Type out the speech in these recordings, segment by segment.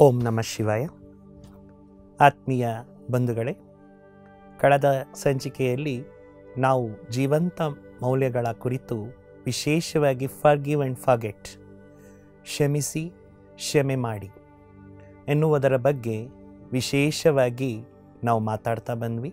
ಓಂ ನಮಃ ಶಿವಾಯ ಆತ್ಮೀಯ ಬಂಧುಗಳೇ ಕಳೆದ ಸಂಚಿಕೆಯಲ್ಲಿ ನಾವು ಜೀವಂತ ಮೌಲ್ಯಗಳ ಕುರಿತು ವಿಶೇಷವಾಗಿ ಫರ್ಗಿವ್ ಆ್ಯಂಡ್ ಫಾಗೆಟ್ ಕ್ಷಮಿಸಿ ಕ್ಷಮೆ ಮಾಡಿ ಎನ್ನುವುದರ ಬಗ್ಗೆ ವಿಶೇಷವಾಗಿ ನಾವು ಮಾತಾಡ್ತಾ ಬಂದ್ವಿ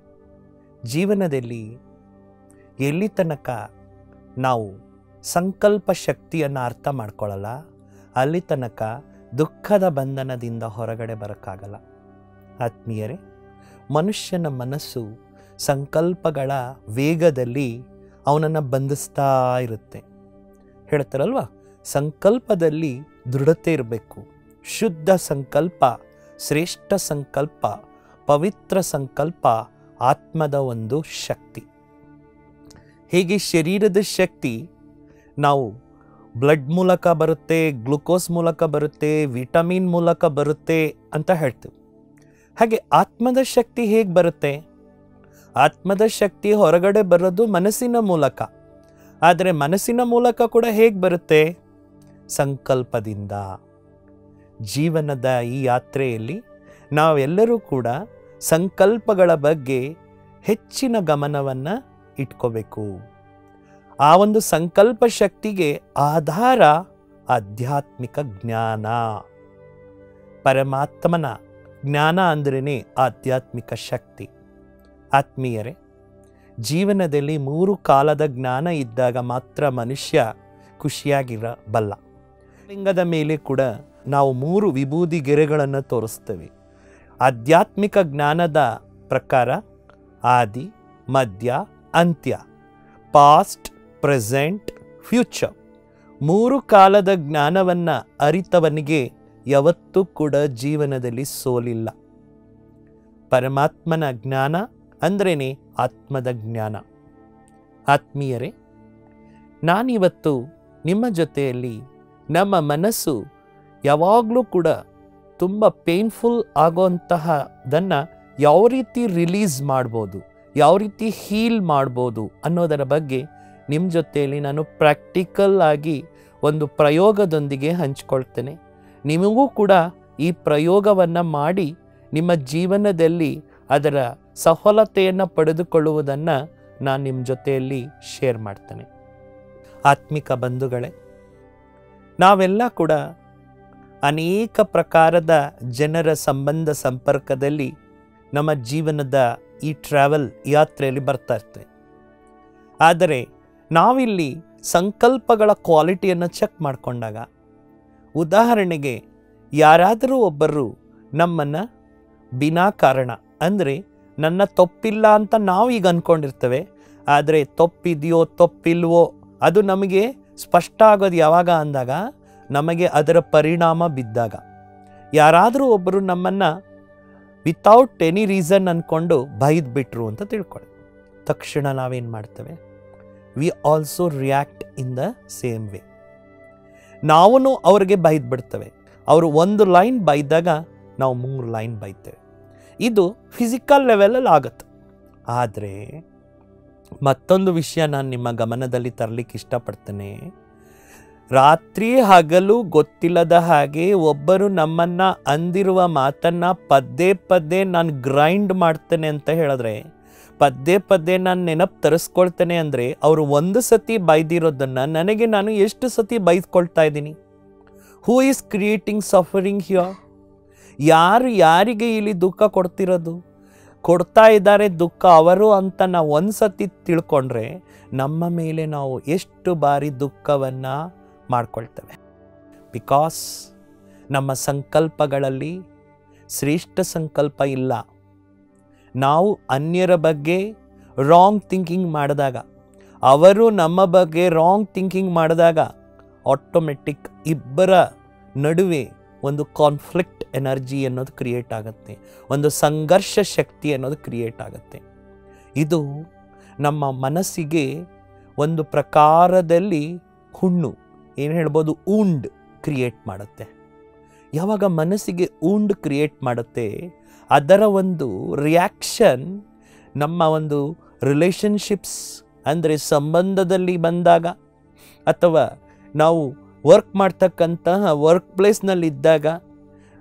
ಜೀವನದಲ್ಲಿ ಎಲ್ಲಿ ತನಕ ನಾವು ಸಂಕಲ್ಪ ಶಕ್ತಿಯನ್ನು ಅರ್ಥ ಮಾಡ್ಕೊಳ್ಳಲ್ಲ ಅಲ್ಲಿ ತನಕ ದುಃಖದ ಬಂಧನದಿಂದ ಹೊರಗಡೆ ಬರೋಕ್ಕಾಗಲ್ಲ ಆತ್ಮೀಯರೇ ಮನುಷ್ಯನ ಮನಸ್ಸು ಸಂಕಲ್ಪಗಳ ವೇಗದಲ್ಲಿ ಅವನನ್ನು ಬಂಧಿಸ್ತಾ ಇರುತ್ತೆ ಹೇಳ್ತಾರಲ್ವ ಸಂಕಲ್ಪದಲ್ಲಿ ದೃಢತೆ ಇರಬೇಕು ಶುದ್ಧ ಸಂಕಲ್ಪ ಶ್ರೇಷ್ಠ ಸಂಕಲ್ಪ ಪವಿತ್ರ ಸಂಕಲ್ಪ ಆತ್ಮದ ಒಂದು ಶಕ್ತಿ ಹೇಗೆ ಶರೀರದ ಶಕ್ತಿ ನಾವು ಬ್ಲಡ್ ಮೂಲಕ ಬರುತ್ತೆ ಗ್ಲುಕೋಸ್ ಮೂಲಕ ಬರುತ್ತೆ ವಿಟಮಿನ್ ಮೂಲಕ ಬರುತ್ತೆ ಅಂತ ಹೇಳ್ತೀವಿ ಹಾಗೆ ಆತ್ಮದ ಶಕ್ತಿ ಹೇಗೆ ಬರುತ್ತೆ ಆತ್ಮದ ಶಕ್ತಿ ಹೊರಗಡೆ ಬರೋದು ಮನಸ್ಸಿನ ಮೂಲಕ ಆದರೆ ಮನಸ್ಸಿನ ಮೂಲಕ ಕೂಡ ಹೇಗೆ ಬರುತ್ತೆ ಸಂಕಲ್ಪದಿಂದ ಜೀವನದ ಈ ಯಾತ್ರೆಯಲ್ಲಿ ನಾವೆಲ್ಲರೂ ಕೂಡ ಸಂಕಲ್ಪಗಳ ಬಗ್ಗೆ ಹೆಚ್ಚಿನ ಗಮನವನ್ನು ಇಟ್ಕೋಬೇಕು ಆ ಒಂದು ಸಂಕಲ್ಪ ಶಕ್ತಿಗೆ ಆಧಾರ ಆಧ್ಯಾತ್ಮಿಕ ಜ್ಞಾನ ಪರಮಾತ್ಮನ ಜ್ಞಾನ ಅಂದ್ರೇ ಆಧ್ಯಾತ್ಮಿಕ ಶಕ್ತಿ ಆತ್ಮೀಯರೇ ಜೀವನದಲ್ಲಿ ಮೂರು ಕಾಲದ ಜ್ಞಾನ ಇದ್ದಾಗ ಮಾತ್ರ ಮನುಷ್ಯ ಖುಷಿಯಾಗಿರಬಲ್ಲ ಲಿಂಗದ ಮೇಲೆ ಕೂಡ ನಾವು ಮೂರು ವಿಭೂದಿ ಗೆರೆಗಳನ್ನು ತೋರಿಸ್ತೇವೆ ಆಧ್ಯಾತ್ಮಿಕ ಜ್ಞಾನದ ಪ್ರಕಾರ ಆದಿ ಮಧ್ಯ ಅಂತ್ಯ ಪಾಸ್ಟ್ ಪ್ರೆಸೆಂಟ್ ಫ್ಯೂಚರ್ ಮೂರು ಕಾಲದ ಜ್ಞಾನವನ್ನು ಅರಿತವನಿಗೆ ಯಾವತ್ತೂ ಕೂಡ ಜೀವನದಲ್ಲಿ ಸೋಲಿಲ್ಲ ಪರಮಾತ್ಮನ ಜ್ಞಾನ ಅಂದ್ರೇ ಆತ್ಮದ ಜ್ಞಾನ ಆತ್ಮೀಯರೇ ನಾನಿವತ್ತು ನಿಮ್ಮ ಜೊತೆಯಲ್ಲಿ ನಮ್ಮ ಮನಸ್ಸು ಯಾವಾಗಲೂ ಕೂಡ ತುಂಬ ಪೇನ್ಫುಲ್ ಆಗೋಂತಹದನ್ನು ಯಾವ ರೀತಿ ರಿಲೀಸ್ ಮಾಡ್ಬೋದು ಯಾವ ರೀತಿ ಹೀಲ್ ಮಾಡ್ಬೋದು ಅನ್ನೋದರ ಬಗ್ಗೆ ನಿಮ್ಮ ಜೊತೆಯಲ್ಲಿ ನಾನು ಪ್ರಾಕ್ಟಿಕಲ್ ಆಗಿ ಒಂದು ಪ್ರಯೋಗದೊಂದಿಗೆ ಹಂಚ್ಕೊಳ್ತೇನೆ ನಿಮಗೂ ಕೂಡ ಈ ಪ್ರಯೋಗವನ್ನು ಮಾಡಿ ನಿಮ್ಮ ಜೀವನದಲ್ಲಿ ಅದರ ಸಫಲತೆಯನ್ನು ಪಡೆದುಕೊಳ್ಳುವುದನ್ನು ನಾನು ನಿಮ್ಮ ಜೊತೆಯಲ್ಲಿ ಶೇರ್ ಮಾಡ್ತೇನೆ ಆತ್ಮಿಕ ಬಂಧುಗಳೇ ನಾವೆಲ್ಲ ಕೂಡ ಅನೇಕ ಪ್ರಕಾರದ ಜನರ ಸಂಬಂಧ ಸಂಪರ್ಕದಲ್ಲಿ ನಮ್ಮ ಜೀವನದ ಈ ಟ್ರಾವೆಲ್ ಯಾತ್ರೆಯಲ್ಲಿ ಬರ್ತಾ ಇರ್ತೇವೆ ಆದರೆ ನಾವಿಲ್ಲಿ ಸಂಕಲ್ಪಗಳ ಕ್ವಾಲಿಟಿಯನ್ನು ಚೆಕ್ ಮಾಡಿಕೊಂಡಾಗ ಉದಾಹರಣೆಗೆ ಯಾರಾದರೂ ಒಬ್ಬರು ನಮ್ಮನ್ನು ಬಿನಾ ಕಾರಣ ಅಂದರೆ ನನ್ನ ತಪ್ಪಿಲ್ಲ ಅಂತ ನಾವು ಈಗ ಅಂದ್ಕೊಂಡಿರ್ತೇವೆ ಆದರೆ ತಪ್ಪಿದೆಯೋ ತಪ್ಪಿಲ್ವೋ ಅದು ನಮಗೆ ಸ್ಪಷ್ಟ ಆಗೋದು ಯಾವಾಗ ಅಂದಾಗ ನಮಗೆ ಅದರ ಪರಿಣಾಮ ಬಿದ್ದಾಗ ಯಾರಾದರೂ ಒಬ್ಬರು ನಮ್ಮನ್ನು ವಿತೌಟ್ ಎನಿ ರೀಸನ್ ಅಂದ್ಕೊಂಡು ಬೈದು ಬಿಟ್ರು ಅಂತ ತಿಳ್ಕೊಳ್ಳಿ ತಕ್ಷಣ ನಾವೇನು ಮಾಡ್ತೇವೆ we also react in the same way ನಾವು ಅವ್ರಿಗೆ ಬೈದು ಬಿಡ್ತೇವೆ ಅವರು ಒಂದು ಲೈನ್ ಬೈದಾಗ ನಾವು ಮೂರು ಲೈನ್ ಬೈತೇವೆ ಇದು ಫಿಸಿಕಲ್ ಲೆವೆಲಲ್ಲಿ ಆಗುತ್ತೆ ಆದರೆ ಮತ್ತೊಂದು ವಿಷಯ ನಾನು ನಿಮ್ಮ ಗಮನದಲ್ಲಿ ತರಲಿಕ್ಕೆ ಇಷ್ಟಪಡ್ತೇನೆ ರಾತ್ರಿ ಹಗಲು ಗೊತ್ತಿಲ್ಲದ ಹಾಗೆ ಒಬ್ಬರು ನಮ್ಮನ್ನು ಅಂದಿರುವ ಮಾತನ್ನು ಪದೇ ಪದೇ ನಾನು ಗ್ರೈಂಡ್ ಮಾಡ್ತೇನೆ ಅಂತ ಹೇಳಿದ್ರೆ ಪದೇ ಪದೇ ನಾನು ನೆನಪು ತರಿಸ್ಕೊಳ್ತೇನೆ ಅಂದರೆ ಅವರು ಒಂದು ಸತಿ ಬೈದಿರೋದನ್ನು ನನಗೆ ನಾನು ಎಷ್ಟು ಸತಿ ಬೈದ್ಕೊಳ್ತಾ ಇದ್ದೀನಿ who is creating suffering here ಯಾರು ಯಾರಿಗೆ ಇಲ್ಲಿ ದುಃಖ ಕೊಡ್ತಿರೋದು ಕೊಡ್ತಾ ಇದ್ದಾರೆ ದುಃಖ ಅವರು ಅಂತ ನಾವು ಒಂದು ಸತಿ ತಿಳ್ಕೊಂಡ್ರೆ ನಮ್ಮ ಮೇಲೆ ನಾವು ಎಷ್ಟು ಬಾರಿ ದುಃಖವನ್ನು ಮಾಡ್ಕೊಳ್ತೇವೆ ಬಿಕಾಸ್ ನಮ್ಮ ಸಂಕಲ್ಪಗಳಲ್ಲಿ ಶ್ರೇಷ್ಠ ಸಂಕಲ್ಪ ಇಲ್ಲ ನಾವು ಅನ್ಯರ ಬಗ್ಗೆ ರಾಂಗ್ ಥಿಂಕಿಂಗ್ ಮಾಡಿದಾಗ ಅವರು ನಮ್ಮ ಬಗ್ಗೆ ರಾಂಗ್ ಥಿಂಕಿಂಗ್ ಮಾಡಿದಾಗ ಆಟೋಮೆಟಿಕ್ ಇಬ್ಬರ ನಡುವೆ ಒಂದು ಕಾನ್ಫ್ಲಿಕ್ಟ್ ಎನರ್ಜಿ ಅನ್ನೋದು ಕ್ರಿಯೇಟ್ ಆಗುತ್ತೆ ಒಂದು ಸಂಘರ್ಷ ಶಕ್ತಿ ಅನ್ನೋದು ಕ್ರಿಯೇಟ್ ಆಗುತ್ತೆ ಇದು ನಮ್ಮ ಮನಸ್ಸಿಗೆ ಒಂದು ಪ್ರಕಾರದಲ್ಲಿ ಹುಣ್ಣು ಏನು ಹೇಳ್ಬೋದು ಊಂಡ್ ಕ್ರಿಯೇಟ್ ಮಾಡುತ್ತೆ ಯಾವಾಗ ಮನಸ್ಸಿಗೆ ಊಂಡ್ ಕ್ರಿಯೇಟ್ ಮಾಡುತ್ತೆ ಅದರ ಒಂದು ರಿಯಾಕ್ಷನ್ ನಮ್ಮ ಒಂದು ರಿಲೇಷನ್ಶಿಪ್ಸ್ ಅಂದರೆ ಸಂಬಂಧದಲ್ಲಿ ಬಂದಾಗ ಅಥವಾ ನಾವು ವರ್ಕ್ ಮಾಡ್ತಕ್ಕಂತಹ ವರ್ಕ್ ಪ್ಲೇಸ್ನಲ್ಲಿದ್ದಾಗ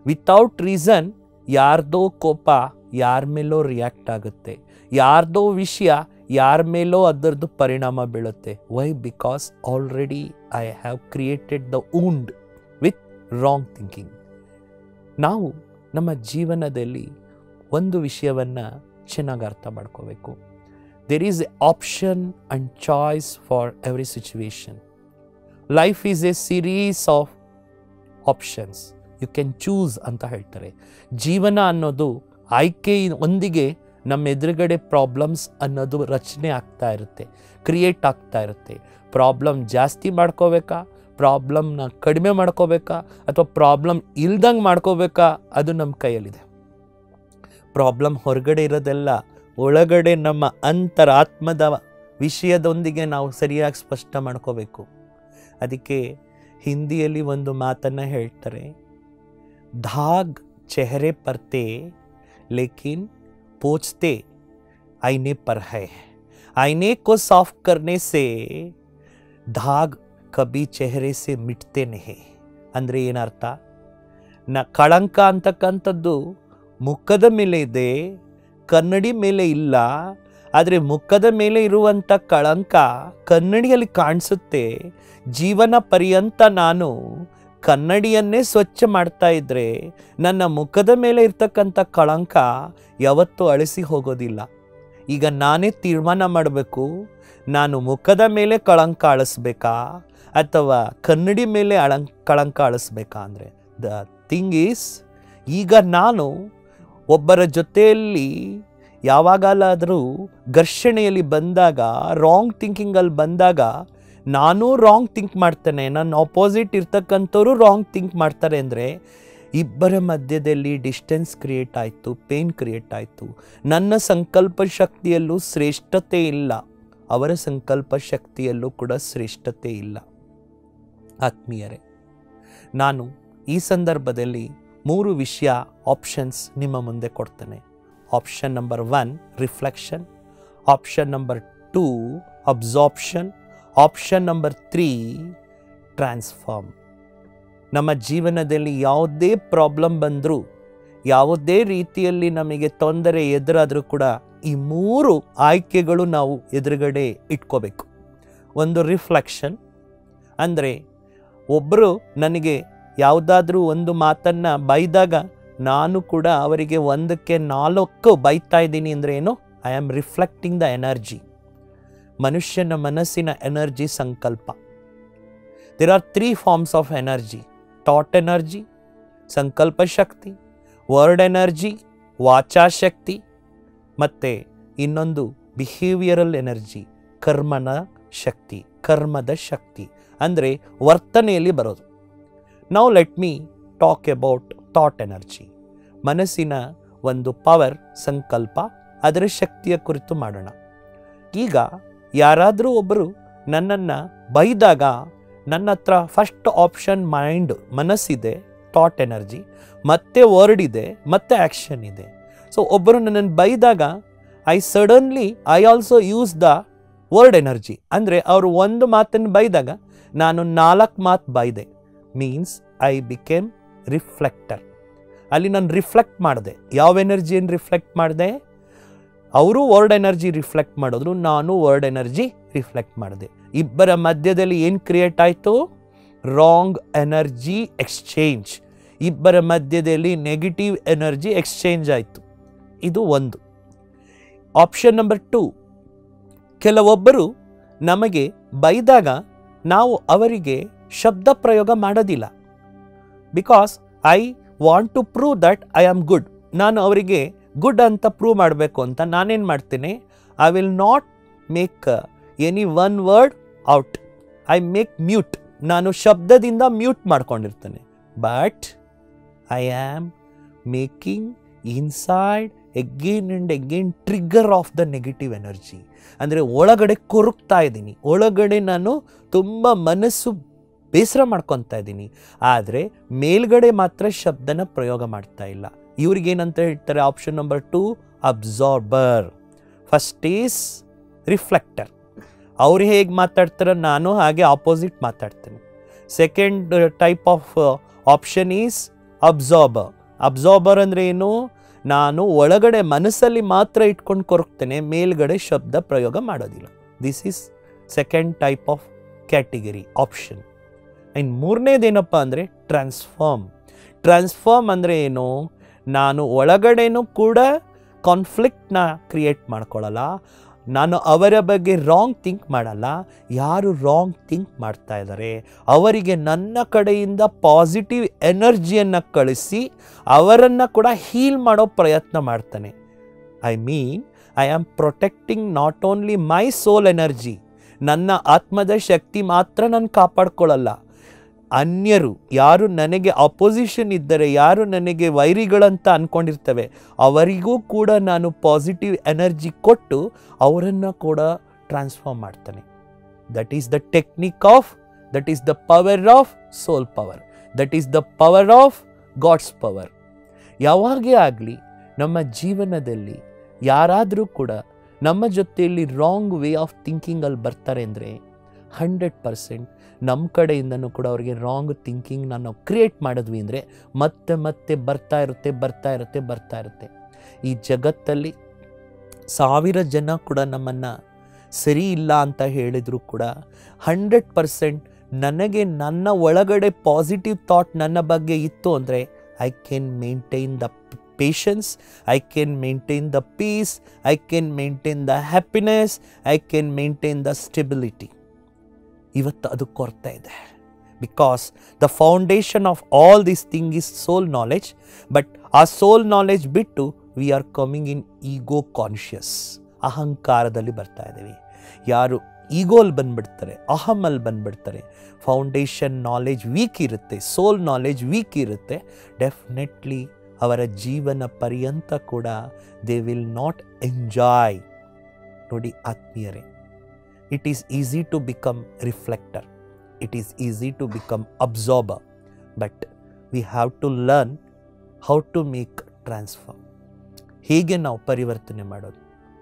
ವಿತೌಟ್ ರೀಸನ್ ಯಾರ್ದೋ ಕೋಪ ಯಾರ ಮೇಲೋ ರಿಯಾಕ್ಟ್ ಆಗುತ್ತೆ ಯಾರ್ದೋ ವಿಷಯ ಯಾರ ಮೇಲೋ ಅದರದ್ದು ಪರಿಣಾಮ ಬೀಳುತ್ತೆ why because already I have created the wound with wrong thinking ನಾವು ನಮ್ಮ ಜೀವನದಲ್ಲಿ ಒಂದು ವಿಷಯವನ್ನು ಚೆನ್ನಾಗಿ ಅರ್ಥ ಮಾಡ್ಕೋಬೇಕು there is a option and choice for every situation life is a series of options you can choose ಅಂತ ಹೇಳ್ತಾರೆ ಜೀವನ ಅನ್ನೋದು ಆಯ್ಕೆ ಒಂದಿಗೆ ನಮ್ಮ ಎದುರುಗಡೆ ಪ್ರಾಬ್ಲಮ್ಸ್ ಅನ್ನೋದು ರಚನೆ ಆಗ್ತಾ ಇರುತ್ತೆ ಕ್ರಿಯೇಟ್ ಆಗ್ತಾ ಇರುತ್ತೆ ಪ್ರಾಬ್ಲಮ್ ಜಾಸ್ತಿ ಮಾಡ್ಕೋಬೇಕಾ ಪ್ರಾಬ್ಲಮ್ನ ಕಡಿಮೆ ಮಾಡ್ಕೋಬೇಕಾ ಅಥವಾ ಪ್ರಾಬ್ಲಮ್ ಇಲ್ದಂಗೆ ಮಾಡ್ಕೋಬೇಕಾ ಅದು ನಮ್ಮ ಕೈಯಲ್ಲಿದೆ ಪ್ರಾಬ್ಲಮ್ ಹೊರಗಡೆ ಇರೋದೆಲ್ಲ ಒಳಗಡೆ ನಮ್ಮ ಅಂತರಾತ್ಮದ ವಿಷಯದೊಂದಿಗೆ ನಾವು ಸರಿಯಾಗಿ ಸ್ಪಷ್ಟ ಮಾಡ್ಕೋಬೇಕು ಅದಕ್ಕೆ ಹಿಂದಿಯಲ್ಲಿ ಒಂದು ಮಾತನ್ನು ಹೇಳ್ತಾರೆ ಧಾಗ್ ಚೆಹರೆ ಪರ್ತೆ ಲೇಕಿನ್ ಪೋಚ್ತೆ आईने पर है आईने को साफ करने से धाग ಕಬಿ ಚೆಹರೆ ಸೆ ಮಿಟ್ತೆ ನೆಹೆ ಅಂದರೆ ಏನರ್ಥ ನ ಕಳಂಕ ಅಂತಕ್ಕಂಥದ್ದು ಮುಖದ ಮೇಲೆ ಇದೆ ಕನ್ನಡಿ ಮೇಲೆ ಇಲ್ಲ ಆದರೆ ಮುಖದ ಮೇಲೆ ಇರುವಂಥ ಕಳಂಕ ಕನ್ನಡಿಯಲ್ಲಿ ಕಾಣಿಸುತ್ತೆ ಜೀವನ ಪರ್ಯಂತ ನಾನು ಕನ್ನಡಿಯನ್ನೇ ಸ್ವಚ್ಛ ಮಾಡ್ತಾ ಇದ್ದರೆ ನನ್ನ ಮುಖದ ಮೇಲೆ ಇರ್ತಕ್ಕಂಥ ಕಳಂಕ ಯಾವತ್ತೂ ಅಳಿಸಿ ಹೋಗೋದಿಲ್ಲ ಈಗ ನಾನೇ ತೀರ್ಮಾನ ಮಾಡಬೇಕು ನಾನು ಮುಖದ ಮೇಲೆ ಕಳಂಕ ಅಳಿಸ್ಬೇಕಾ ಅಥವಾ ಕನ್ನಡಿ ಮೇಲೆ ಅಳಂ ಕಳಂಕ ಅಳಿಸ್ಬೇಕಾ ಅಂದರೆ ದ ಥಿಂಗ್ ಈಸ್ ಈಗ ನಾನು ಒಬ್ಬರ ಜೊತೆಯಲ್ಲಿ ಯಾವಾಗಲಾದರೂ ಘರ್ಷಣೆಯಲ್ಲಿ ಬಂದಾಗ ರಾಂಗ್ ಥಿಂಕಿಂಗಲ್ಲಿ ಬಂದಾಗ ನಾನು ರಾಂಗ್ ಥಿಂಕ್ ಮಾಡ್ತೇನೆ ನನ್ನ ಆಪೋಸಿಟ್ ಇರ್ತಕ್ಕಂಥವ್ರು ರಾಂಗ್ ಥಿಂಕ್ ಮಾಡ್ತಾರೆ ಅಂದರೆ ಇಬ್ಬರ ಮಧ್ಯದಲ್ಲಿ ಡಿಸ್ಟೆನ್ಸ್ ಕ್ರಿಯೇಟ್ ಆಯಿತು ಪೇನ್ ಕ್ರಿಯೇಟ್ ಆಯಿತು ನನ್ನ ಸಂಕಲ್ಪ ಶಕ್ತಿಯಲ್ಲೂ ಶ್ರೇಷ್ಠತೆ ಇಲ್ಲ ಅವರ ಸಂಕಲ್ಪ ಶಕ್ತಿಯಲ್ಲೂ ಕೂಡ ಶ್ರೇಷ್ಠತೆ ಇಲ್ಲ ಆತ್ಮೀಯರೇ ನಾನು ಈ ಸಂದರ್ಭದಲ್ಲಿ ಮೂರು ವಿಷಯ ಆಪ್ಷನ್ಸ್ ನಿಮ್ಮ ಮುಂದೆ ಕೊಡ್ತೇನೆ option number one reflection option number two absorption option number three transform ನಮ್ಮ ಜೀವನದಲ್ಲಿ ಯಾವುದೇ ಪ್ರಾಬ್ಲಮ್ ಬಂದರೂ ಯಾವುದೇ ರೀತಿಯಲ್ಲಿ ನಮಗೆ ತೊಂದರೆ ಎದುರಾದರೂ ಕೂಡ ಈ ಮೂರು ಆಯ್ಕೆಗಳು ನಾವು ಎದುರುಗಡೆ ಇಟ್ಕೋಬೇಕು ಒಂದು ರಿಫ್ಲೆಕ್ಷನ್ ಅಂದರೆ ಒಬ್ಬರು ನನಗೆ ಯಾವುದಾದ್ರೂ ಒಂದು ಮಾತನ್ನು ಬೈದಾಗ ನಾನು ಕೂಡ ಅವರಿಗೆ ಒಂದಕ್ಕೆ ನಾಲ್ಕು ಬೈತಾ ಇದ್ದೀನಿ ಅಂದರೆ ಏನು I am reflecting the energy ಮನುಷ್ಯನ ಮನಸ್ಸಿನ ಎನರ್ಜಿ ಸಂಕಲ್ಪ there are three forms of energy thought energy ಸಂಕಲ್ಪ ಶಕ್ತಿ ವರ್ಡ್ ಎನರ್ಜಿ ವಾಚಾಶಕ್ತಿ ಮತ್ತು ಇನ್ನೊಂದು ಬಿಹೇವಿಯರಲ್ ಎನರ್ಜಿ ಕರ್ಮನ ಶಕ್ತಿ ಕರ್ಮದ ಶಕ್ತಿ ಅಂದರೆ ವರ್ತನೆಯಲ್ಲಿ ಬರೋದು ನಾವು let me talk about thought energy ಮನಸ್ಸಿನ ಒಂದು ಪವರ್ ಸಂಕಲ್ಪ ಅದರ ಶಕ್ತಿಯ ಕುರಿತು ಮಾಡೋಣ ಈಗ ಯಾರಾದರೂ ಒಬ್ಬರು ನನ್ನನ್ನು ಬೈದಾಗ ನನ್ನ ಹತ್ರ ಫಸ್ಟ್ ಆಪ್ಷನ್ ಮೈಂಡ್ ಮನಸ್ಸಿದೆ ಥಾಟ್ ಎನರ್ಜಿ ಮತ್ತೆ ವರ್ಡ್ ಇದೆ ಮತ್ತೆ ಆ್ಯಕ್ಷನ್ ಇದೆ ಸೊ ಒಬ್ಬರು ನನ್ನನ್ನು ಬೈದಾಗ I suddenly I also use the word energy ಅಂದರೆ ಅವರು ಒಂದು ಮಾತನ್ನು ಬೈದಾಗ ನಾನು ನಾಲ್ಕು ಮಾತು ಬೈದೆ ಮೀನ್ಸ್ ಐ ಬಿಕೇಮ್ ರಿಫ್ಲೆಕ್ಟರ್ ಅಲ್ಲಿ ನಾನು ರಿಫ್ಲೆಕ್ಟ್ ಮಾಡಿದೆ ಯಾವ ಎನರ್ಜಿಯನ್ನು ರಿಫ್ಲೆಕ್ಟ್ ಮಾಡಿದೆ ಅವರು ವರ್ಡ್ ಎನರ್ಜಿ ರಿಫ್ಲೆಕ್ಟ್ ಮಾಡಿದ್ರು ನಾನು ವರ್ಡ್ ಎನರ್ಜಿ ರಿಫ್ಲೆಕ್ಟ್ ಮಾಡಿದೆ ಇಬ್ಬರ ಮಧ್ಯದಲ್ಲಿ ಏನು ಕ್ರಿಯೇಟ್ ಆಯಿತು ರಾಂಗ್ ಎನರ್ಜಿ ಎಕ್ಸ್ಚೇಂಜ್ ಇಬ್ಬರ ಮಧ್ಯದಲ್ಲಿ ನೆಗೆಟಿವ್ ಎನರ್ಜಿ ಎಕ್ಸ್ಚೇಂಜ್ ಆಯಿತು ಇದು ಒಂದು ಆಪ್ಷನ್ ನಂಬರ್ ಟೂ ಕೆಲವೊಬ್ಬರು ನಮಗೆ ಬೈದಾಗ ನಾವು ಅವರಿಗೆ ಶಬ್ದ ಪ್ರಯೋಗ ಮಾಡೋದಿಲ್ಲ because I want to prove that I am good ನಾನು ಅವರಿಗೆ ಗುಡ್ ಅಂತ ಪ್ರೂವ್ ಮಾಡಬೇಕು ಅಂತ ನಾನೇನು ಮಾಡ್ತೀನಿ I will not make any one word out I make mute ನಾನು ಶಬ್ದದಿಂದ ಮ್ಯೂಟ್ ಮಾಡ್ಕೊಂಡಿರ್ತೇನೆ but I am making inside again and again trigger of the negative energy ಅಂದರೆ ಒಳಗಡೆ ಕೊರುಕ್ತಾ ಇದ್ದೀನಿ ಒಳಗಡೆ ನಾನು ತುಂಬ ಮನಸ್ಸು ಬೇಸರ ಮಾಡ್ಕೊತಾ ಇದ್ದೀನಿ ಆದರೆ ಮೇಲ್ಗಡೆ ಮಾತ್ರ ಶಬ್ದನ ಪ್ರಯೋಗ ಮಾಡ್ತಾ ಇಲ್ಲ ಇವ್ರಿಗೇನಂತ ಹೇಳ್ತಾರೆ option number two absorber first is reflector ಅವ್ರು ಹೇಗೆ ಮಾತಾಡ್ತಾರೋ ನಾನು ಹಾಗೆ ಆಪೋಸಿಟ್ ಮಾತಾಡ್ತೇನೆ second type of option is absorber absorber ಅಂದರೆ ಏನು ನಾನು ಒಳಗಡೆ ಮನಸ್ಸಲ್ಲಿ ಮಾತ್ರ ಇಟ್ಕೊಂಡು ಕೊರಗ್ತೇನೆ ಮೇಲ್ಗಡೆ ಶಬ್ದ ಪ್ರಯೋಗ ಮಾಡೋದಿಲ್ಲ this is second type of category option ಇನ್ನು ಮೂರನೇದೇನಪ್ಪ ಅಂದರೆ ಟ್ರಾನ್ಸ್ಫಾರ್ಮ್ ಟ್ರಾನ್ಸ್ಫಾರ್ಮ್ ಅಂದರೆ ಏನು ನಾನು ಒಳಗಡೆನೂ ಕೂಡ ಕಾನ್ಫ್ಲಿಕ್ಟ್ನ ಕ್ರಿಯೇಟ್ ಮಾಡ್ಕೊಳ್ಳಲ್ಲ ನಾನು ಅವರ ಬಗ್ಗೆ ರಾಂಗ್ ಥಿಂಕ್ ಮಾಡಲ್ಲ ಯಾರು ರಾಂಗ್ ಥಿಂಕ್ ಮಾಡ್ತಾ ಇದ್ದಾರೆ ಅವರಿಗೆ ನನ್ನ ಕಡೆಯಿಂದ ಪಾಸಿಟಿವ್ ಎನರ್ಜಿಯನ್ನು ಕಳಿಸಿ ಅವರನ್ನು ಕೂಡ ಹೀಲ್ ಮಾಡೋ ಪ್ರಯತ್ನ ಮಾಡ್ತಾನೆ I mean I am protecting not only my soul energy ನನ್ನ ಆತ್ಮದ ಶಕ್ತಿ ಮಾತ್ರ ನಾನು ಕಾಪಾಡ್ಕೊಳ್ಳಲ್ಲ ಅನ್ಯರು ಯಾರು ನನಗೆ ಅಪೋಸಿಷನ್ ಇದ್ದರೆ ಯಾರು ನನಗೆ ವೈರಿಗಳಂತ ಅಂದ್ಕೊಂಡಿರ್ತವೆ ಅವರಿಗೂ ಕೂಡ ನಾನು ಪಾಸಿಟಿವ್ ಎನರ್ಜಿ ಕೊಟ್ಟು ಅವರನ್ನು ಕೂಡ ಟ್ರಾನ್ಸ್ಫಾರ್ಮ್ ಮಾಡ್ತಾನೆ that is the technique of that is the power of soul power that is the power of God's power ಯಾವಾಗೇ ಆಗಲಿ ನಮ್ಮ ಜೀವನದಲ್ಲಿ ಯಾರಾದರೂ ಕೂಡ ನಮ್ಮ ಜೊತೆಯಲ್ಲಿ ರಾಂಗ್ ವೇ ಆಫ್ ಥಿಂಕಿಂಗಲ್ಲಿ ಬರ್ತಾರೆ ಅಂದರೆ ಹಂಡ್ರೆಡ್ ಪರ್ಸೆಂಟ್ ನಮ್ಮ ಕಡೆಯಿಂದನೂ ಕೂಡ ಅವರಿಗೆ ರಾಂಗ್ ಥಿಂಕಿಂಗ್ನ ನಾವು ಕ್ರಿಯೇಟ್ ಮಾಡಿದ್ವಿ ಅಂದರೆ ಮತ್ತೆ ಮತ್ತೆ ಬರ್ತಾ ಇರುತ್ತೆ ಬರ್ತಾ ಇರುತ್ತೆ ಬರ್ತಾ ಇರುತ್ತೆ ಈ ಜಗತ್ತಲ್ಲಿ ಸಾವಿರ ಜನ ಕೂಡ ನಮ್ಮನ್ನು ಸರಿ ಇಲ್ಲ ಅಂತ ಹೇಳಿದರೂ ಕೂಡ ಹಂಡ್ರೆಡ್ ಪರ್ಸೆಂಟ್ ನನಗೆ ನನ್ನ ಒಳಗಡೆ ಪಾಸಿಟಿವ್ ಥಾಟ್ ನನ್ನ ಬಗ್ಗೆ ಇತ್ತು ಅಂದರೆ I can maintain the patience I can maintain the peace I can maintain the happiness I can maintain the stability ಇವತ್ತು ಅದು ಕೊರತೆ ಇದೆ because the foundation of all this thing is soul knowledge but ಆ soul knowledge ಬಿಟ್ಟು we are coming in ego conscious ಅಹಂಕಾರದಲ್ಲಿ ಬರ್ತಾ ಇದ್ದೀವಿ ಯಾರು ಈಗೋಲ್ ಬಂದ್ಬಿಡ್ತಾರೆ ಅಹಮಲ್ಲಿ ಬಂದ್ಬಿಡ್ತಾರೆ ಫೌಂಡೇಶನ್ ನಾಲೆಜ್ ವೀಕ್ ಇರುತ್ತೆ ಸೋಲ್ ನಾಲೆಜ್ ವೀಕ್ ಇರುತ್ತೆ ಡೆಫಿನೆಟ್ಲಿ ಅವರ ಜೀವನ ಪರ್ಯಂತ ಕೂಡ ದೇ ವಿಲ್ ನಾಟ್ ಎಂಜಾಯ್ ನೋಡಿ ಆತ್ಮೀಯರೇ it is easy to become reflector it is easy to become absorber but we have to learn how to make transfer ಹೇಗೆ ನಾವು ಪರಿವರ್ತನೆ ಮಾಡೋದು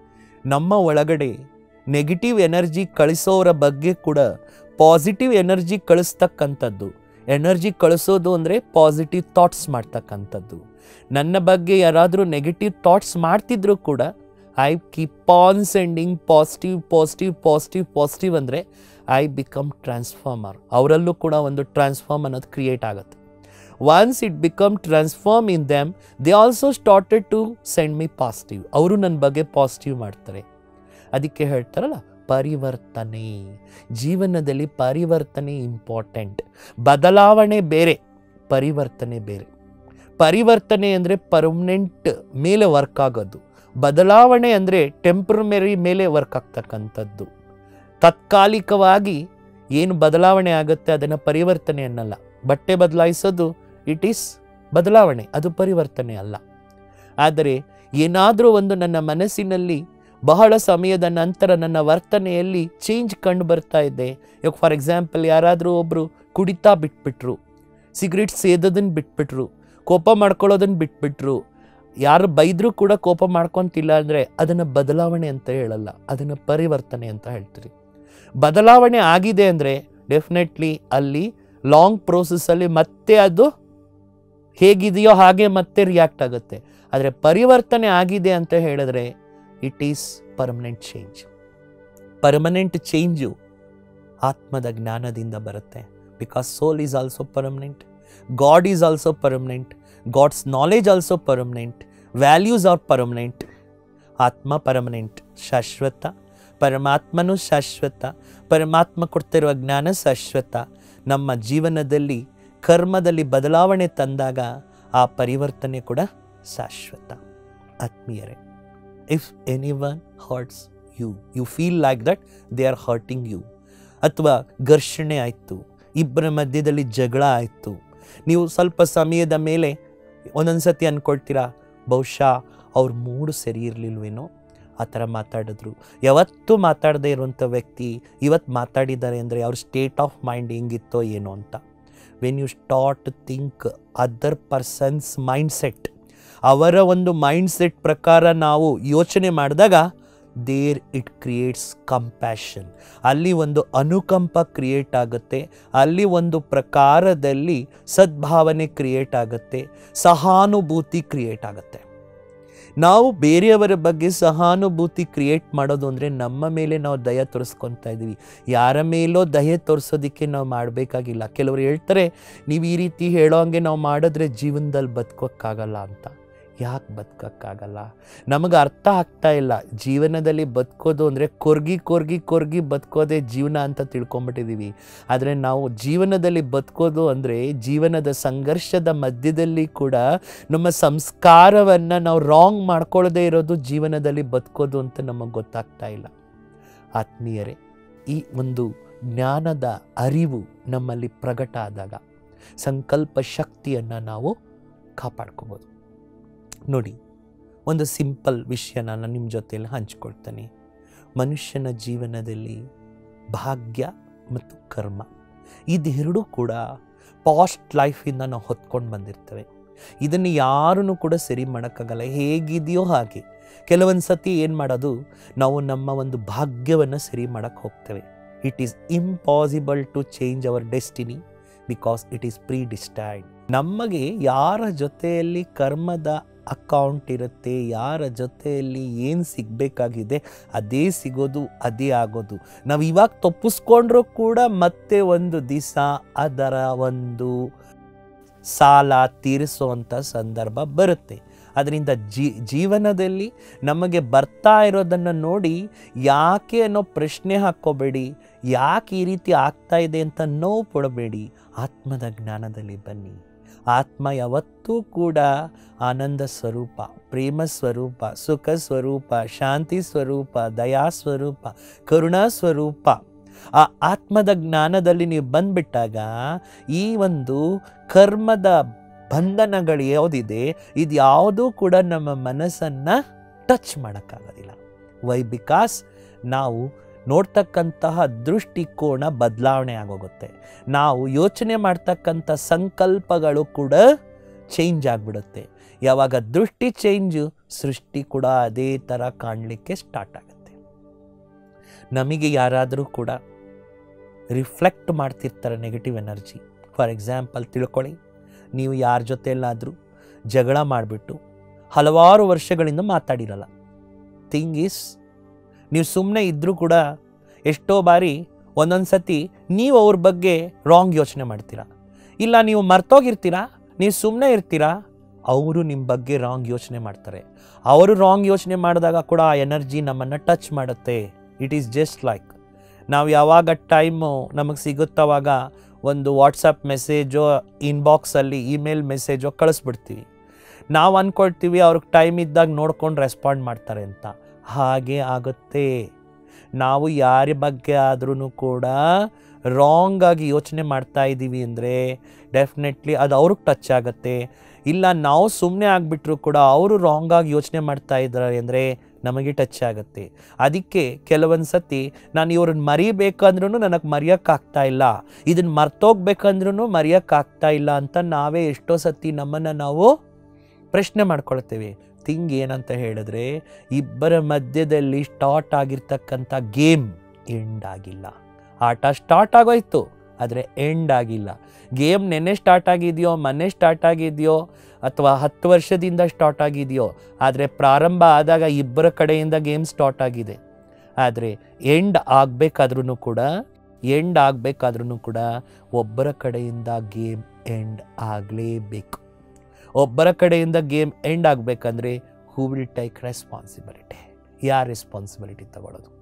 ನಮ್ಮ ಒಳಗಡೆ ನೆಗೆಟಿವ್ ಎನರ್ಜಿ ಕಳಿಸೋರ ಬಗ್ಗೆ ಕೂಡ ಪಾಸಿಟಿವ್ ಎನರ್ಜಿ ಕಳಿಸ್ತಕ್ಕಂಥದ್ದು ಎನರ್ಜಿ ಕಳಿಸೋದು ಅಂದರೆ ಪಾಸಿಟಿವ್ ಥಾಟ್ಸ್ ಮಾಡ್ತಕ್ಕಂಥದ್ದು ನನ್ನ ಬಗ್ಗೆ ಯಾರಾದರೂ ನೆಗೆಟಿವ್ ಥಾಟ್ಸ್ ಮಾಡ್ತಿದ್ರು ಕೂಡ I keep on sending positive positive positive positive ಅಂದರೆ ಐ ಬಿಕಮ್ ಟ್ರಾನ್ಸ್ಫಾರ್ಮರ್ ಅವರಲ್ಲೂ ಕೂಡ ಒಂದು ಟ್ರಾನ್ಸ್ಫಾರ್ಮ್ ಅನ್ನೋದು ಕ್ರಿಯೇಟ್ ಆಗುತ್ತೆ once it become transform in them they also started to send me positive ಅವರು ನನ್ನ ಬಗ್ಗೆ ಪಾಸಿಟಿವ್ ಮಾಡ್ತಾರೆ ಅದಕ್ಕೆ ಹೇಳ್ತಾರಲ್ಲ ಪರಿವರ್ತನೆ ಜೀವನದಲ್ಲಿ ಪರಿವರ್ತನೆ ಇಂಪಾರ್ಟೆಂಟ್ ಬದಲಾವಣೆ ಬೇರೆ ಪರಿವರ್ತನೆ ಬೇರೆ ಪರಿವರ್ತನೆ ಅಂದರೆ ಪರ್ಮನೆಂಟ್ ಮೇಲೆ ವರ್ಕ್ ಆಗೋದು ಬದಲಾವಣೆ ಅಂದರೆ ಟೆಂಪ್ರಮರಿ ಮೇಲೆ ವರ್ಕ್ ಆಗ್ತಕ್ಕಂಥದ್ದು ತಾತ್ಕಾಲಿಕವಾಗಿ ಏನು ಬದಲಾವಣೆ ಆಗುತ್ತೆ ಅದನ್ನು ಪರಿವರ್ತನೆ ಅನ್ನಲ್ಲ ಬಟ್ಟೆ ಬದಲಾಯಿಸೋದು ಇಟ್ ಈಸ್ ಬದಲಾವಣೆ ಅದು ಪರಿವರ್ತನೆ ಅಲ್ಲ ಆದರೆ ಏನಾದರೂ ಒಂದು ನನ್ನ ಮನಸ್ಸಿನಲ್ಲಿ ಬಹಳ ಸಮಯದ ನಂತರ ನನ್ನ ವರ್ತನೆಯಲ್ಲಿ ಚೇಂಜ್ ಕಂಡು ಬರ್ತಾ ಇದೆ ಇವಾಗ ಫಾರ್ ಎಕ್ಸಾಂಪಲ್ ಯಾರಾದರೂ ಒಬ್ಬರು ಕುಡಿತಾ ಬಿಟ್ಬಿಟ್ರು ಸಿಗರೇಟ್ ಸೇದೋದನ್ನು ಬಿಟ್ಬಿಟ್ರು ಕೋಪ ಮಾಡ್ಕೊಳ್ಳೋದನ್ನು ಬಿಟ್ಬಿಟ್ರು ಯಾರು ಬೈದರೂ ಕೂಡ ಕೋಪ ಮಾಡ್ಕೊತಿಲ್ಲ ಅಂದರೆ ಅದನ್ನು ಬದಲಾವಣೆ ಅಂತ ಹೇಳಲ್ಲ ಅದನ್ನು ಪರಿವರ್ತನೆ ಅಂತ ಹೇಳ್ತೀರಿ ಬದಲಾವಣೆ ಆಗಿದೆ ಅಂದರೆ ಡೆಫಿನೆಟ್ಲಿ ಅಲ್ಲಿ ಲಾಂಗ್ ಪ್ರೋಸೆಸ್ಸಲ್ಲಿ ಮತ್ತೆ ಅದು ಹೇಗಿದೆಯೋ ಹಾಗೆ ಮತ್ತೆ ರಿಯಾಕ್ಟ್ ಆಗುತ್ತೆ ಆದರೆ ಪರಿವರ್ತನೆ ಆಗಿದೆ ಅಂತ ಹೇಳಿದ್ರೆ it is permanent change permanent change ಆತ್ಮದ ಜ್ಞಾನದಿಂದ ಬರುತ್ತೆ because soul is also permanent God is also permanent God's knowledge also permanent values are permanent ಆತ್ಮ ಪರ್ಮನೆಂಟ್ ಶಾಶ್ವತ ಪರಮಾತ್ಮನೂ ಶಾಶ್ವತ ಪರಮಾತ್ಮ ಕೊಡ್ತಿರುವ ಜ್ಞಾನ ಶಾಶ್ವತ ನಮ್ಮ ಜೀವನದಲ್ಲಿ ಕರ್ಮದಲ್ಲಿ ಬದಲಾವಣೆ ತಂದಾಗ ಆ ಪರಿವರ್ತನೆ ಕೂಡ ಶಾಶ್ವತ ಆತ್ಮೀಯರೇ if any one hurts you you feel like that they are hurting you ಅಥವಾ ಘರ್ಷಣೆ ಆಯಿತು ಇಬ್ಬರ ಮಧ್ಯದಲ್ಲಿ ಜಗಳ ಆಯಿತು ನೀವು ಸ್ವಲ್ಪ ಸಮಯದ ಮೇಲೆ ಒಂದೊಂದು ಸತಿ ಅಂದ್ಕೊಳ್ತೀರಾ ಬಹುಶಃ ಅವ್ರ ಮೂಡು ಸರಿ ಇರಲಿಲ್ವೇನೋ ಆ ಥರ ಮಾತಾಡಿದ್ರು ಯಾವತ್ತೂ ಮಾತಾಡದೇ ಇರುವಂಥ ವ್ಯಕ್ತಿ ಇವತ್ತು ಮಾತಾಡಿದ್ದಾರೆ ಅಂದರೆ ಅವ್ರ ಸ್ಟೇಟ್ ಆಫ್ ಮೈಂಡ್ ಹೆಂಗಿತ್ತೋ ಏನೋ ಅಂತ when you start think other persons mind set ಅವರ ಒಂದು ಮೈಂಡ್ ಸೆಟ್ ಪ್ರಕಾರ ನಾವು ಯೋಚನೆ ಮಾಡಿದಾಗ ದೇರ್ ಇಟ್ ಕ್ರಿಯೇಟ್ಸ್ ಕಂಪ್ಯಾಷನ್ ಅಲ್ಲಿ ಒಂದು ಅನುಕಂಪ ಕ್ರಿಯೇಟ್ ಆಗುತ್ತೆ ಅಲ್ಲಿ ಒಂದು ಪ್ರಕಾರದಲ್ಲಿ ಸದ್ಭಾವನೆ ಕ್ರಿಯೇಟ್ ಆಗುತ್ತೆ ಸಹಾನುಭೂತಿ ಕ್ರಿಯೇಟ್ ಆಗುತ್ತೆ ನಾವು ಬೇರೆಯವರ ಬಗ್ಗೆ ಸಹಾನುಭೂತಿ ಕ್ರಿಯೇಟ್ ಮಾಡೋದು ಅಂದರೆ ನಮ್ಮ ಮೇಲೆ ನಾವು ದಯ ತೋರಿಸ್ಕೊತಾ ಇದ್ದೀವಿ ಯಾರ ಮೇಲೋ ದಯೆ ತೋರಿಸೋದಕ್ಕೆ ನಾವು ಮಾಡಬೇಕಾಗಿಲ್ಲ ಕೆಲವರು ಹೇಳ್ತಾರೆ ನೀವು ಈ ರೀತಿ ಹೇಳೋ ಹಂಗೆ ನಾವು ಮಾಡಿದ್ರೆ ಜೀವನದಲ್ಲಿ ಬದುಕೋಕ್ಕಾಗಲ್ಲ ಅಂತ ಯಾಕೆ ಬದುಕೋಕ್ಕಾಗಲ್ಲ ನಮಗೆ ಅರ್ಥ ಆಗ್ತಾ ಇಲ್ಲ ಜೀವನದಲ್ಲಿ ಬದುಕೋದು ಅಂದರೆ ಕೊರ್ಗಿ ಕೊರ್ಗಿ ಕೊರ್ಗಿ ಬದುಕೋದೇ ಜೀವನ ಅಂತ ತಿಳ್ಕೊಂಬಿಟ್ಟಿದ್ದೀವಿ ಆದರೆ ನಾವು ಜೀವನದಲ್ಲಿ ಬದುಕೋದು ಅಂದರೆ ಜೀವನದ ಸಂಘರ್ಷದ ಮಧ್ಯದಲ್ಲಿ ಕೂಡ ನಮ್ಮ ಸಂಸ್ಕಾರವನ್ನು ನಾವು ರಾಂಗ್ ಮಾಡ್ಕೊಳ್ಳದೇ ಇರೋದು ಜೀವನದಲ್ಲಿ ಬದುಕೋದು ಅಂತ ನಮಗೆ ಗೊತ್ತಾಗ್ತಾ ಇಲ್ಲ ಆತ್ಮೀಯರೇ ಈ ಒಂದು ಜ್ಞಾನದ ಅರಿವು ನಮ್ಮಲ್ಲಿ ಪ್ರಕಟ ಆದಾಗ ಸಂಕಲ್ಪ ಶಕ್ತಿಯನ್ನು ನಾವು ಕಾಪಾಡ್ಕೋಬೋದು ನೋಡಿ ಒಂದು ಸಿಂಪಲ್ ವಿಷಯ ನಾನು ನಿಮ್ಮ ಜೊತೆಯಲ್ಲಿ ಹಂಚ್ಕೊಳ್ತೇನೆ ಮನುಷ್ಯನ ಜೀವನದಲ್ಲಿ ಭಾಗ್ಯ ಮತ್ತು ಕರ್ಮ ಇದೆರಡೂ ಕೂಡ ಪಾಸ್ಟ್ ಲೈಫಿಂದ ನಾವು ಹೊತ್ಕೊಂಡು ಬಂದಿರ್ತೇವೆ ಇದನ್ನು ಯಾರೂ ಕೂಡ ಸರಿ ಮಾಡೋಕ್ಕಾಗಲ್ಲ ಹೇಗಿದೆಯೋ ಹಾಗೆ ಕೆಲವೊಂದು ಸತಿ ಏನು ಮಾಡೋದು ನಾವು ನಮ್ಮ ಒಂದು ಭಾಗ್ಯವನ್ನು ಸರಿ ಮಾಡೋಕ್ಕೆ ಹೋಗ್ತೇವೆ it is impossible to change our destiny because it is predestined ನಮಗೆ ಯಾರ ಜೊತೆಯಲ್ಲಿ ಕರ್ಮದ ಅಕೌಂಟ್ ಇರುತ್ತೆ ಯಾರ ಜೊತೆಯಲ್ಲಿ ಏನು ಸಿಗಬೇಕಾಗಿದೆ ಅದೇ ಸಿಗೋದು ಅದೇ ಆಗೋದು ನಾವು ಇವಾಗ ತಪ್ಪಿಸ್ಕೊಂಡ್ರೂ ಕೂಡ ಮತ್ತೆ ಒಂದು ದಿವಸ ಅದರ ಒಂದು ಸಾಲ ತೀರಿಸುವಂಥ ಸಂದರ್ಭ ಬರುತ್ತೆ ಅದರಿಂದ ಜೀ ಜೀವನದಲ್ಲಿ ನಮಗೆ ಬರ್ತಾ ಇರೋದನ್ನು ನೋಡಿ ಯಾಕೆ ಅನ್ನೋ ಪ್ರಶ್ನೆ ಹಾಕ್ಕೋಬೇಡಿ ಯಾಕೆ ಈ ರೀತಿ ಆಗ್ತಾ ಇದೆ ಅಂತ ನೋವು ಪಡಬೇಡಿ ಆತ್ಮದ ಜ್ಞಾನದಲ್ಲಿ ಬನ್ನಿ ಆತ್ಮ ಯಾವತ್ತೂ ಕೂಡ ಆನಂದ ಸ್ವರೂಪ ಪ್ರೇಮ ಸ್ವರೂಪ ಸುಖ ಸ್ವರೂಪ ಶಾಂತಿ ಸ್ವರೂಪ ದಯಾ ಸ್ವರೂಪ ಕರುಣಾ ಸ್ವರೂಪ ಆ ಆತ್ಮದ ಜ್ಞಾನದಲ್ಲಿ ನೀವು ಬಂದ್ಬಿಟ್ಟಾಗ ಈ ಒಂದು ಕರ್ಮದ ಬಂಧನಗಳು ಯಾವುದಿದೆ ಇದು ಯಾವುದೂ ಕೂಡ ನಮ್ಮ ಮನಸ್ಸನ್ನು ಟಚ್ ಮಾಡೋಕ್ಕಾಗೋದಿಲ್ಲ ವೈ ಬಿಕಾಸ್ ನಾವು ನೋಡ್ತಕ್ಕಂತಹ ದೃಷ್ಟಿಕೋನ ಬದಲಾವಣೆ ಆಗೋಗುತ್ತೆ ನಾವು ಯೋಚನೆ ಮಾಡ್ತಕ್ಕಂಥ ಸಂಕಲ್ಪಗಳು ಕೂಡ ಚೇಂಜ್ ಆಗಿಬಿಡುತ್ತೆ ಯಾವಾಗ ದೃಷ್ಟಿ ಚೇಂಜು ಸೃಷ್ಟಿ ಕೂಡ ಅದೇ ಥರ ಕಾಣಲಿಕ್ಕೆ ಸ್ಟಾರ್ಟ್ ಆಗುತ್ತೆ ನಮಗೆ ಯಾರಾದರೂ ಕೂಡ ರಿಫ್ಲೆಕ್ಟ್ ಮಾಡ್ತಿರ್ತಾರೆ ನೆಗೆಟಿವ್ ಎನರ್ಜಿ ಫಾರ್ ಎಕ್ಸಾಂಪಲ್ ತಿಳ್ಕೊಳ್ಳಿ ನೀವು ಯಾರ ಜೊತೆಯಲ್ಲಾದರೂ ಜಗಳ ಮಾಡಿಬಿಟ್ಟು ಹಲವಾರು ವರ್ಷಗಳಿಂದ ಮಾತಾಡಿರಲ್ಲ ಥಿಂಗ್ ಈಸ್ ನೀವು ಸುಮ್ಮನೆ ಇದ್ದರೂ ಕೂಡ ಎಷ್ಟೋ ಬಾರಿ ಒಂದೊಂದು ಸತಿ ನೀವು ಅವ್ರ ಬಗ್ಗೆ ರಾಂಗ್ ಯೋಚನೆ ಮಾಡ್ತೀರಾ ಇಲ್ಲ ನೀವು ಮರ್ತೋಗಿರ್ತೀರಾ ನೀವು ಸುಮ್ಮನೆ ಇರ್ತೀರಾ ಅವರು ನಿಮ್ಮ ಬಗ್ಗೆ ರಾಂಗ್ ಯೋಚನೆ ಮಾಡ್ತಾರೆ ಅವರು ರಾಂಗ್ ಯೋಚನೆ ಮಾಡಿದಾಗ ಕೂಡ ಆ ಎನರ್ಜಿ ನಮ್ಮನ್ನು ಟಚ್ ಮಾಡುತ್ತೆ ಇಟ್ ಈಸ್ ಜಸ್ಟ್ ಲೈಕ್ ನಾವು ಯಾವಾಗ ಟೈಮು ನಮಗೆ ಸಿಗುತ್ತವಾಗ ಒಂದು ವಾಟ್ಸಪ್ ಮೆಸೇಜೋ ಇನ್ಬಾಕ್ಸಲ್ಲಿ ಇಮೇಲ್ ಮೆಸೇಜೋ ಕಳಿಸ್ಬಿಡ್ತೀವಿ ನಾವು ಅಂದ್ಕೊಳ್ತೀವಿ ಅವ್ರಿಗೆ ಟೈಮ್ ಇದ್ದಾಗ ನೋಡ್ಕೊಂಡು ರೆಸ್ಪಾಂಡ್ ಮಾಡ್ತಾರೆ ಅಂತ ಹಾಗೆ ಆಗುತ್ತೆ ನಾವು ಯಾರ ಬಗ್ಗೆ ಆದ್ರೂ ಕೂಡ ರಾಂಗ್ ಆಗಿ ಯೋಚನೆ ಮಾಡ್ತಾ ಇದ್ದೀವಿ ಅಂದರೆ ಡೆಫಿನೆಟ್ಲಿ ಅದು ಅವ್ರಿಗೆ ಟಚ್ ಆಗುತ್ತೆ ಇಲ್ಲ ನಾವು ಸುಮ್ಮನೆ ಆಗಿಬಿಟ್ರು ಕೂಡ ಅವರು ರಾಂಗ್ ಆಗಿ ಯೋಚನೆ ಮಾಡ್ತಾ ಇದ್ದಾರೆ ಅಂದರೆ ನಮಗೆ ಟಚ್ ಆಗುತ್ತೆ ಅದಕ್ಕೆ ಕೆಲವೊಂದು ಸತಿ ನಾನು ಇವ್ರನ್ನ ಮರಿಬೇಕಂದ್ರೂ ನನಗೆ ಮರೆಯೋಕ್ಕಾಗ್ತಾ ಇಲ್ಲ ಇದನ್ನು ಮರ್ತೋಗ್ಬೇಕಂದ್ರೂ ಮರೆಯೋಕ್ಕಾಗ್ತಾ ಇಲ್ಲ ಅಂತ ನಾವೇ ಎಷ್ಟೋ ಸತಿ ನಮ್ಮನ್ನು ನಾವು ಪ್ರಶ್ನೆ ಮಾಡ್ಕೊಳ್ತೇವೆ ಥಿಂಗ್ ಏನಂತ ಹೇಳಿದ್ರೆ ಇಬ್ಬರ ಮಧ್ಯದಲ್ಲಿ ಸ್ಟಾರ್ಟ್ ಆಗಿರ್ತಕ್ಕಂಥ ಗೇಮ್ ಎಂಡ್ ಆಗಿಲ್ಲ ಆಟ ಸ್ಟಾರ್ಟ್ ಆಗೋಯ್ತು ಆದರೆ ಎಂಡ್ ಆಗಿಲ್ಲ ಗೇಮ್ ನೆನ್ನೆ ಸ್ಟಾರ್ಟ್ ಆಗಿದೆಯೋ ಮೊನ್ನೆ ಸ್ಟಾರ್ಟ್ ಆಗಿದೆಯೋ ಅಥವಾ ಹತ್ತು ವರ್ಷದಿಂದ ಸ್ಟಾರ್ಟ್ ಆಗಿದೆಯೋ ಆದರೆ ಪ್ರಾರಂಭ ಆದಾಗ ಇಬ್ಬರ ಕಡೆಯಿಂದ ಗೇಮ್ ಸ್ಟಾರ್ಟ್ ಆಗಿದೆ ಆದರೆ ಎಂಡ್ ಆಗಬೇಕಾದ್ರೂ ಕೂಡ ಎಂಡ್ ಆಗಬೇಕಾದ್ರೂ ಕೂಡ ಒಬ್ಬರ ಕಡೆಯಿಂದ ಗೇಮ್ ಎಂಡ್ ಆಗಲೇಬೇಕು ಒಬ್ಬರ ಕಡೆಯಿಂದ ಗೇಮ್ ಎಂಡ್ ಆಗಬೇಕಂದ್ರೆ ಹೂ ವಿಲ್ ಟೇಕ್ ರೆಸ್ಪಾನ್ಸಿಬಿಲಿಟಿ ಯಾರು ರೆಸ್ಪಾನ್ಸಿಬಿಲಿಟಿ ತಗೊಳ್ಳೋದು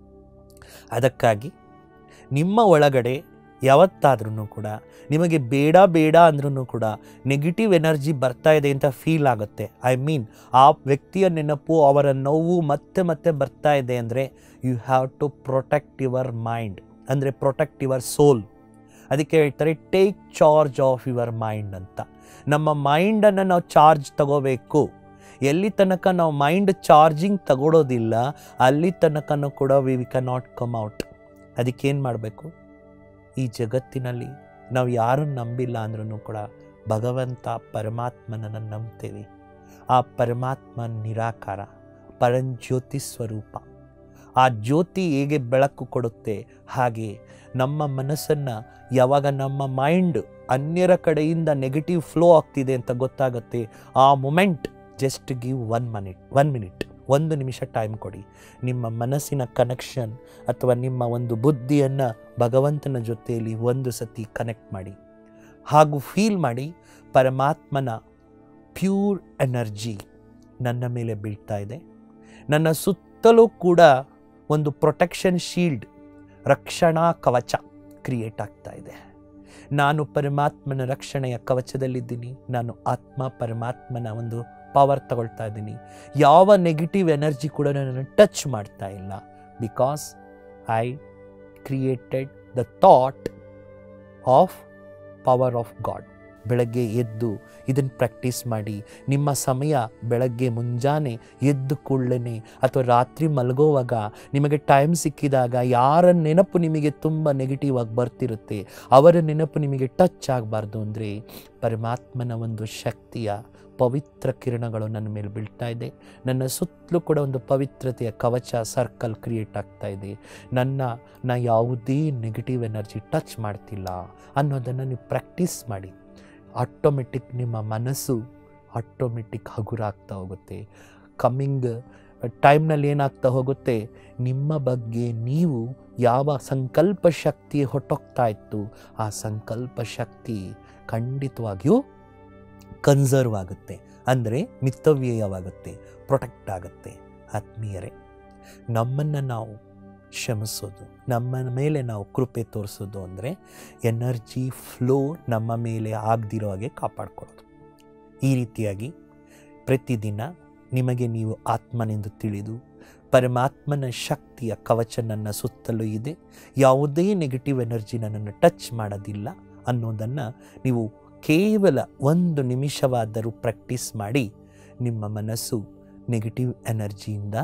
ಅದಕ್ಕಾಗಿ ನಿಮ್ಮ ಒಳಗಡೆ ಯಾವತ್ತಾದ್ರೂ ಕೂಡ ನಿಮಗೆ ಬೇಡ ಬೇಡ ಅಂದ್ರೂ ಕೂಡ ನೆಗೆಟಿವ್ ಎನರ್ಜಿ ಬರ್ತಾ ಇದೆ ಅಂತ ಫೀಲ್ ಆಗುತ್ತೆ ಐ ಮೀನ್ ಆ ವ್ಯಕ್ತಿಯ ನೆನಪು ಅವರ ನೋವು ಮತ್ತೆ ಮತ್ತೆ ಬರ್ತಾ ಇದೆ ಅಂದರೆ you have to protect your mind ಅಂದರೆ ಪ್ರೊಟೆಕ್ಟ್ ಯುವರ್ ಸೋಲ್ ಅದಕ್ಕೆ ಹೇಳ್ತಾರೆ take charge of your mind ಅಂತ ನಮ್ಮ ಮೈಂಡನ್ನು ನಾವು ಚಾರ್ಜ್ ತಗೋಬೇಕು ಎಲ್ಲಿ ತನಕ ನಾವು ಮೈಂಡ್ ಚಾರ್ಜಿಂಗ್ ತಗೊಳ್ಳೋದಿಲ್ಲ ಅಲ್ಲಿ ತನಕನೂ ಕೂಡ we we can not come out ಅದಕ್ಕೇನು ಮಾಡಬೇಕು ಈ ಜಗತ್ತಿನಲ್ಲಿ ನಾವು ಯಾರನ್ನು ನಂಬಿಲ್ಲ ಅಂದ್ರೂ ಕೂಡ ಭಗವಂತ ಪರಮಾತ್ಮನನ್ನು ನಂಬ್ತೇವೆ ಆ ಪರಮಾತ್ಮ ನಿರಾಕಾರ ಪರಂಜ್ಯೋತಿ ಸ್ವರೂಪ ಆ ಜ್ಯೋತಿ ಹೇಗೆ ಬೆಳಕು ಕೊಡುತ್ತೆ ಹಾಗೆ ನಮ್ಮ ಮನಸ್ಸನ್ನು ಯಾವಾಗ ನಮ್ಮ ಮೈಂಡ್ ಅನ್ಯರ ಕಡೆಯಿಂದ ನೆಗೆಟಿವ್ ಫ್ಲೋ ಆಗ್ತಿದೆ ಅಂತ ಗೊತ್ತಾಗುತ್ತೆ ಆ moment just give one minute one minute ಒಂದು ನಿಮಿಷ ಟೈಮ್ ಕೊಡಿ ನಿಮ್ಮ ಮನಸ್ಸಿನ ಕನೆಕ್ಷನ್ ಅಥವಾ ನಿಮ್ಮ ಒಂದು ಬುದ್ಧಿಯನ್ನು ಭಗವಂತನ ಜೊತೆಯಲ್ಲಿ ಒಂದು ಸತಿ ಕನೆಕ್ಟ್ ಮಾಡಿ ಹಾಗೂ ಫೀಲ್ ಮಾಡಿ ಪರಮಾತ್ಮನ ಪ್ಯೂರ್ ಎನರ್ಜಿ ನನ್ನ ಮೇಲೆ ಬೀಳ್ತಾ ಇದೆ ನನ್ನ ಸುತ್ತಲೂ ಕೂಡ ಒಂದು ಪ್ರೊಟೆಕ್ಷನ್ ಶೀಲ್ಡ್ ರಕ್ಷಣಾ ಕವಚ ಕ್ರಿಯೇಟ್ ಆಗ್ತಾ ಇದೆ ನಾನು ಪರಮಾತ್ಮನ ರಕ್ಷಣೆಯ ಕವಚದಲ್ಲಿದ್ದೀನಿ ನಾನು ಆತ್ಮ ಪರಮಾತ್ಮನ ಒಂದು ಪವರ್ ತಗೊಳ್ತಾ ಇದ್ದೀನಿ ಯಾವ ನೆಗೆಟಿವ್ ಎನರ್ಜಿ ಕೂಡ ನನ್ನನ್ನು ಟಚ್ ಮಾಡ್ತಾ ಇಲ್ಲ because I created the thought of power of God ಬೆಳಗ್ಗೆ ಎದ್ದು ಇದನ್ನು ಪ್ರಾಕ್ಟೀಸ್ ಮಾಡಿ ನಿಮ್ಮ ಸಮಯ ಬೆಳಗ್ಗೆ ಮುಂಜಾನೆ ಎದ್ದು ಕೂಡಲೇ ಅಥವಾ ರಾತ್ರಿ ಮಲಗೋವಾಗ ನಿಮಗೆ ಟೈಮ್ ಸಿಕ್ಕಿದಾಗ ಯಾರ ನೆನಪು ನಿಮಗೆ ತುಂಬ ನೆಗೆಟಿವ್ ಆಗಿ ಬರ್ತಿರುತ್ತೆ ಅವರ ನೆನಪು ನಿಮಗೆ ಟಚ್ ಆಗಬಾರ್ದು ಅಂದರೆ ಪರಮಾತ್ಮನ ಒಂದು ಶಕ್ತಿಯ ಪವಿತ್ರ ಕಿರಣಗಳು ನನ್ನ ಮೇಲೆ ಬೀಳ್ತಾ ಇದೆ ನನ್ನ ಸುತ್ತಲೂ ಕೂಡ ಒಂದು ಪವಿತ್ರತೆಯ ಕವಚ ಸರ್ಕಲ್ ಕ್ರಿಯೇಟ್ ಆಗ್ತಾ ಇದೆ ನನ್ನ ನಾ ಯಾವುದೇ ನೆಗೆಟಿವ್ ಎನರ್ಜಿ ಟಚ್ ಮಾಡ್ತಿಲ್ಲ ಅನ್ನೋದನ್ನು ನೀವು ಪ್ರಾಕ್ಟೀಸ್ ಮಾಡಿ ಆಟೋಮೆಟಿಕ್ ನಿಮ್ಮ ಮನಸ್ಸು ಆಟೋಮೆಟಿಕ್ ಹಗುರಾಗ್ತಾ ಹೋಗುತ್ತೆ ಕಮ್ಮಿಂಗ್ ಟೈಮ್ನಲ್ಲಿ ಏನಾಗ್ತಾ ಹೋಗುತ್ತೆ ನಿಮ್ಮ ಬಗ್ಗೆ ನೀವು ಯಾವ ಸಂಕಲ್ಪ ಶಕ್ತಿ ಹೊಟ್ಟೋಗ್ತಾ ಇತ್ತು ಆ ಸಂಕಲ್ಪ ಶಕ್ತಿ ಖಂಡಿತವಾಗಿಯೂ ಕನ್ಸರ್ವ್ ಆಗುತ್ತೆ ಅಂದರೆ ಮಿತವ್ಯಯವಾಗುತ್ತೆ ಪ್ರೊಟೆಕ್ಟ್ ಆಗುತ್ತೆ ಆತ್ಮೀಯರೇ ನಮ್ಮನ್ನು ನಾವು ಕ್ಷಮಿಸೋದು ನಮ್ಮ ಮೇಲೆ ನಾವು ಕೃಪೆ ತೋರಿಸೋದು ಅಂದರೆ ಎನರ್ಜಿ ಫ್ಲೋ ನಮ್ಮ ಮೇಲೆ ಆಗದಿರೋ ಹಾಗೆ ಕಾಪಾಡ್ಕೊಳ್ಳೋದು ಈ ರೀತಿಯಾಗಿ ಪ್ರತಿದಿನ ನಿಮಗೆ ನೀವು ಆತ್ಮನೆಂದು ತಿಳಿದು ಪರಮಾತ್ಮನ ಶಕ್ತಿಯ ಕವಚ ನನ್ನ ಸುತ್ತಲೂ ಇದೆ ಯಾವುದೇ ನೆಗೆಟಿವ್ ಎನರ್ಜಿ ನನ್ನನ್ನು ಟಚ್ ಮಾಡೋದಿಲ್ಲ ಅನ್ನೋದನ್ನು ನೀವು ಕೇವಲ ಒಂದು ನಿಮಿಷವಾದರೂ ಪ್ರಾಕ್ಟೀಸ್ ಮಾಡಿ ನಿಮ್ಮ ಮನಸ್ಸು ನೆಗೆಟಿವ್ ಎನರ್ಜಿಯಿಂದ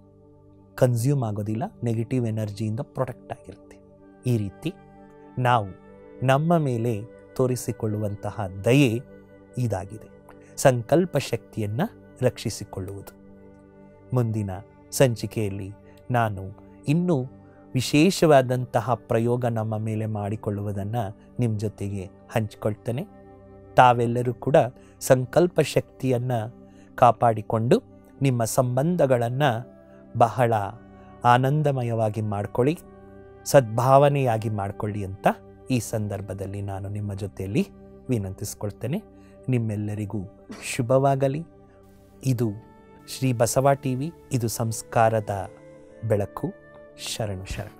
ಕನ್ಸ್ಯೂಮ್ ಆಗೋದಿಲ್ಲ ನೆಗೆಟಿವ್ ಎನರ್ಜಿಯಿಂದ ಪ್ರೊಟೆಕ್ಟ್ ಆಗಿರುತ್ತೆ ಈ ರೀತಿ ನಾವು ನಮ್ಮ ಮೇಲೆ ತೋರಿಸಿಕೊಳ್ಳುವಂತಹ ದಯೆ ಇದಾಗಿದೆ ಸಂಕಲ್ಪ ಶಕ್ತಿಯನ್ನು ರಕ್ಷಿಸಿಕೊಳ್ಳುವುದು ಮುಂದಿನ ಸಂಚಿಕೆಯಲ್ಲಿ ನಾನು ಇನ್ನೂ ವಿಶೇಷವಾದಂತಹ ಪ್ರಯೋಗ ನಮ್ಮ ಮೇಲೆ ಮಾಡಿಕೊಳ್ಳುವುದನ್ನು ನಿಮ್ಮ ಜೊತೆಗೆ ಹಂಚಿಕೊಳ್ತೇನೆ ತಾವೆಲ್ಲರೂ ಕೂಡ ಸಂಕಲ್ಪ ಶಕ್ತಿಯನ್ನು ಕಾಪಾಡಿಕೊಂಡು ನಿಮ್ಮ ಸಂಬಂಧಗಳನ್ನು ಬಹಳ ಆನಂದಮಯವಾಗಿ ಮಾಡಿಕೊಳ್ಳಿ ಸದ್ಭಾವನೆಯಾಗಿ ಮಾಡಿಕೊಳ್ಳಿ ಅಂತ ಈ ಸಂದರ್ಭದಲ್ಲಿ ನಾನು ನಿಮ್ಮ ಜೊತೆಯಲ್ಲಿ ವಿನಂತಿಸ್ಕೊಳ್ತೇನೆ ನಿಮ್ಮೆಲ್ಲರಿಗೂ ಶುಭವಾಗಲಿ ಇದು ಶ್ರೀ ಬಸವ ಟಿ ವಿ ಇದು ಸಂಸ್ಕಾರದ ಬೆಳಕು ಶರಣು ಶರಣು